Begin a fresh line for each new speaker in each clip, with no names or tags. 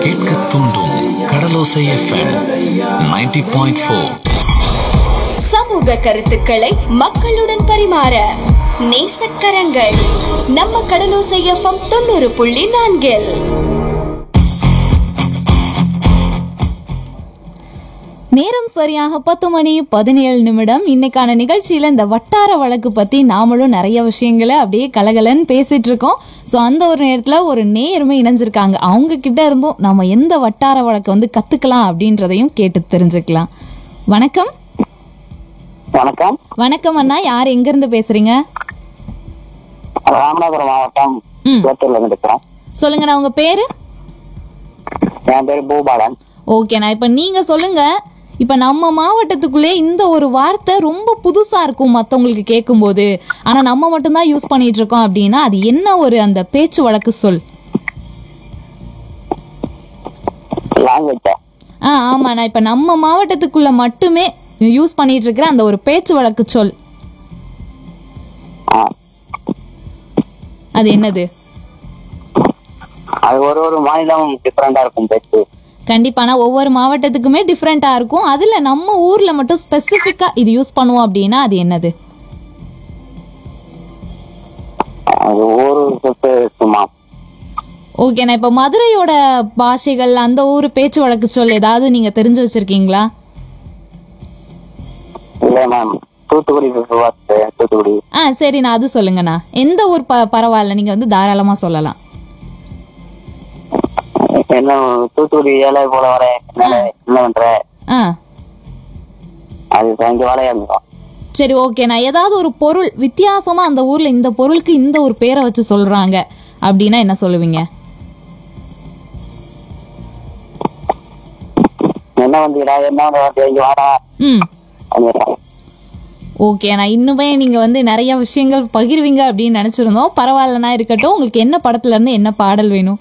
கேட்க தூண்டும் கடலோசை FM 90.4 point four
சமூக கருத்துக்களை மக்களுடன் பரிமாற நேசக்கரங்கள் நம்ம கடலோசை எஃப்எம் தொண்ணூறு புள்ளி நான்கில்
நேரம் சரியாக பத்து மணி பதினேழு நிமிடம் இன்னைக்கான நிகழ்ச்சியில இந்த வட்டார வழக்கு பத்தி நாமளும் நிறைய விஷயங்களை அப்படியே கலகலன்னு பேசிட்டு இருக்கோம் ஸோ அந்த ஒரு நேரத்துல ஒரு நேர்மை இணைஞ்சிருக்காங்க அவங்க கிட்ட இருந்தும் நம்ம எந்த வட்டார வழக்கு வந்து கத்துக்கலாம் அப்படின்றதையும் கேட்டு தெரிஞ்சுக்கலாம் வணக்கம்
வணக்கம்
வணக்கம் அண்ணா யார் எங்க இருந்து பேசுறீங்க
ராமநாதபுரம் மாவட்டம்
ம்.
சேத்தூர்ல இருந்து இருக்கிறேன்
சொல்லுங்கண்ணா உங்க பேரு
என் பேர் பூபாலன்
ஓகேண்ணா இப்போ நீங்க சொல்லுங்க இப்போ நம்ம மாவட்டத்துக்குள்ளே இந்த ஒரு வார்த்தை ரொம்ப புதுசா இருக்கும் மற்றவங்களுக்கு கேட்கும்போது ஆனா நம்ம மட்டும்தான் யூஸ் பண்ணிட்டு இருக்கோம் அப்படின்னா அது என்ன ஒரு அந்த பேச்சு வழக்கு சொல்
லாங்குவேஜ்
ஆ ஆமாண்ணா இப்போ நம்ம மாவட்டத்துக்குள்ள மட்டுமே யூஸ் பண்ணிட்டு இருக்கிற அந்த ஒரு பேச்சு வழக்கு சொல் அது என்னது
அது ஒரு ஒரு மாநிலம் டிஃப்ரெண்டா இருக்கும் பேச்சு
கண்டிப்பானா ஒவ்வொரு மாவட்டத்துக்குமே டிஃப்ரெண்டா இருக்கும் அதுல நம்ம ஊர்ல மட்டும் ஸ்பெசிஃபிக்கா இது யூஸ் பண்ணுவோம் அப்படின்னா அது என்னது
அது ஒரு சொத்து சும்மா
ஓகேண்ணா இப்போ மதுரையோட பாஷைகள் அந்த ஊர் பேச்சு வழக்கு சொல் ஏதாவது நீங்க தெரிஞ்சு வச்சிருக்கீங்களா
இல்ல மேம் தூத்துக்குடி வார்த்தை தூத்துக்குடி
ஆ சரிண்ணா அது சொல்லுங்கண்ணா எந்த ஊர் ப பரவாயில்ல நீங்க வந்து தாராளமா சொல்லலாம்
என்ன தூத்துக்குடி ஏழை போல வர என்ன என்ன பண்ற
ஆ
அது கொஞ்சம் வேலையா இருந்தோம்
சரி ஓகேண்ணா ஏதாவது ஒரு பொருள் வித்தியாசமா அந்த ஊர்ல இந்த பொருளுக்கு இந்த ஒரு பேரை வச்சு சொல்றாங்க அப்படின்னா என்ன சொல்லுவீங்க
என்ன வந்துடா என்ன வந்து இங்க வாடா
ம்
அப்படின்னா
ஓகேண்ணா இன்னுமே நீங்க வந்து நிறைய விஷயங்கள் பகிர்வீங்க அப்படின்னு நினைச்சிருந்தோம் பரவாயில்லண்ணா இருக்கட்டும் உங்களுக்கு என்ன படத்துல இருந்து என்ன பாடல் வேணும்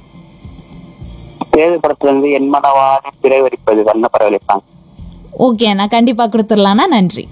சேது படத்துல இருந்து என் மனவாடி சிறைவரிப்பது வண்ண பரவலிப்பாங்க
ஓகேண்ணா கண்டிப்பா கொடுத்துடலாண்ணா நன்றி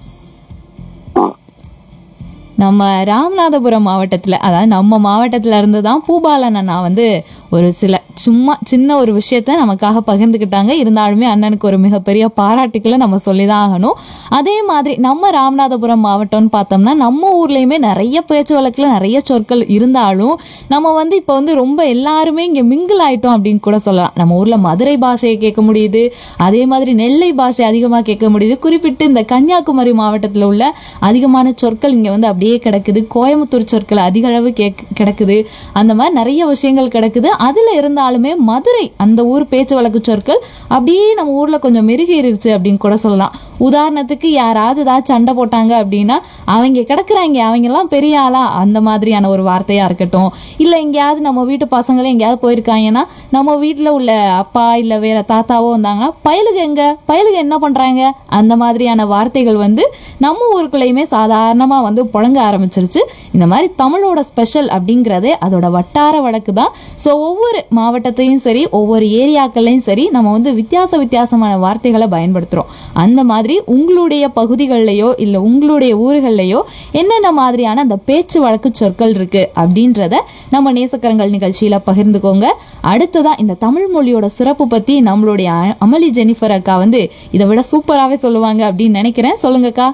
நம்ம ராமநாதபுரம் மாவட்டத்தில் அதாவது நம்ம மாவட்டத்தில் இருந்து தான் பூபாலன் அண்ணா வந்து ஒரு சில சும்மா சின்ன ஒரு விஷயத்த நமக்காக பகிர்ந்துக்கிட்டாங்க இருந்தாலுமே அண்ணனுக்கு ஒரு மிகப்பெரிய பாராட்டுக்களை நம்ம சொல்லி தான் ஆகணும் அதே மாதிரி நம்ம ராமநாதபுரம் மாவட்டம்னு பார்த்தோம்னா நம்ம ஊர்லேயுமே நிறைய பேச்சு வழக்கில் நிறைய சொற்கள் இருந்தாலும் நம்ம வந்து இப்போ வந்து ரொம்ப எல்லாருமே இங்கே மிங்கிள் ஆயிட்டோம் அப்படின்னு கூட சொல்லலாம் நம்ம ஊரில் மதுரை பாஷையை கேட்க முடியுது அதே மாதிரி நெல்லை பாஷை அதிகமாக கேட்க முடியுது குறிப்பிட்டு இந்த கன்னியாகுமரி மாவட்டத்தில் உள்ள அதிகமான சொற்கள் இங்கே வந்து அப்படியே கிடக்குது கோயம்புத்தூர் சொற்கள் அதிக அளவு கேக் கிடக்குது அந்த மாதிரி நிறைய விஷயங்கள் கிடக்குது அதில் இருந்தாலுமே மதுரை அந்த ஊர் பேச்சு வழக்கு சொற்கள் அப்படியே நம்ம ஊரில் கொஞ்சம் மெருகேறிடுச்சு அப்படின்னு கூட சொல்லலாம் உதாரணத்துக்கு யாராவது ஏதாவது சண்டை போட்டாங்க அப்படின்னா அவங்க கிடக்குறாங்க அவங்கெல்லாம் பெரிய ஆளா அந்த மாதிரியான ஒரு வார்த்தையாக இருக்கட்டும் இல்லை எங்கேயாவது நம்ம வீட்டு பசங்களே எங்கேயாவது போயிருக்காங்கன்னா நம்ம வீட்டில் உள்ள அப்பா இல்லை வேற தாத்தாவோ வந்தாங்கன்னா பயலுக எங்க பயலுக என்ன பண்ணுறாங்க அந்த மாதிரியான வார்த்தைகள் வந்து நம்ம ஊருக்குள்ளேயுமே சாதாரணமாக வந்து புழங்க ஆரம்பிச்சிருச்சு இந்த மாதிரி தமிழோட ஸ்பெஷல் அப்படிங்கிறதே அதோட வட்டார வழக்கு தான் ஸோ ஒவ்வொரு மாவட்டத்தையும் சரி ஒவ்வொரு ஏரியாக்கள்லையும் சரி நம்ம வந்து வித்தியாச வித்தியாசமான வார்த்தைகளை பயன்படுத்துகிறோம் அந்த மாதிரி உங்களுடைய பகுதிகளிலையோ இல்லை உங்களுடைய ஊர்கள்லையோ என்னென்ன மாதிரியான அந்த பேச்சு வழக்கு சொற்கள் இருக்கு அப்படின்றத நம்ம நேசக்கரங்கள் நிகழ்ச்சியில பகிர்ந்துக்கோங்க அடுத்ததா இந்த தமிழ் மொழியோட சிறப்பு பத்தி நம்மளுடைய அ- அமளி ஜெனிஃபர் அக்கா வந்து இதை விட சூப்பராகவே சொல்லுவாங்க அப்படின்னு நினைக்கிறேன் சொல்லுங்கக்கா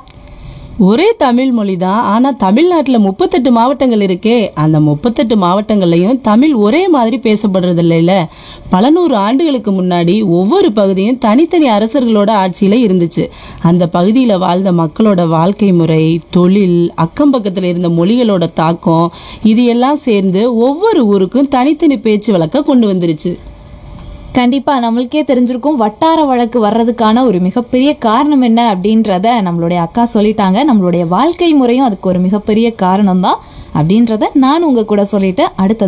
ஒரே தமிழ் மொழி தான் ஆனால் தமிழ்நாட்டில் முப்பத்தெட்டு மாவட்டங்கள் இருக்கே அந்த முப்பத்தெட்டு மாவட்டங்கள்லையும் தமிழ் ஒரே மாதிரி பேசப்படுறது இல்லைல்ல பல நூறு ஆண்டுகளுக்கு முன்னாடி ஒவ்வொரு பகுதியும் தனித்தனி அரசர்களோட ஆட்சியில் இருந்துச்சு அந்த பகுதியில் வாழ்ந்த மக்களோட வாழ்க்கை முறை தொழில் அக்கம் பக்கத்தில் இருந்த மொழிகளோட தாக்கம் இது எல்லாம் சேர்ந்து ஒவ்வொரு ஊருக்கும் தனித்தனி பேச்சு வழக்க கொண்டு வந்துருச்சு
கண்டிப்பா நம்மளுக்கே தெரிஞ்சிருக்கும் வட்டார வழக்கு வர்றதுக்கான ஒரு மிகப்பெரிய காரணம் என்ன அப்படின்றத நம்மளுடைய அக்கா சொல்லிட்டாங்க நம்மளுடைய வாழ்க்கை முறையும் அதுக்கு ஒரு மிகப்பெரிய காரணம் தான் அப்படின்றத நான் உங்க கூட சொல்லிட்டு அடுத்தது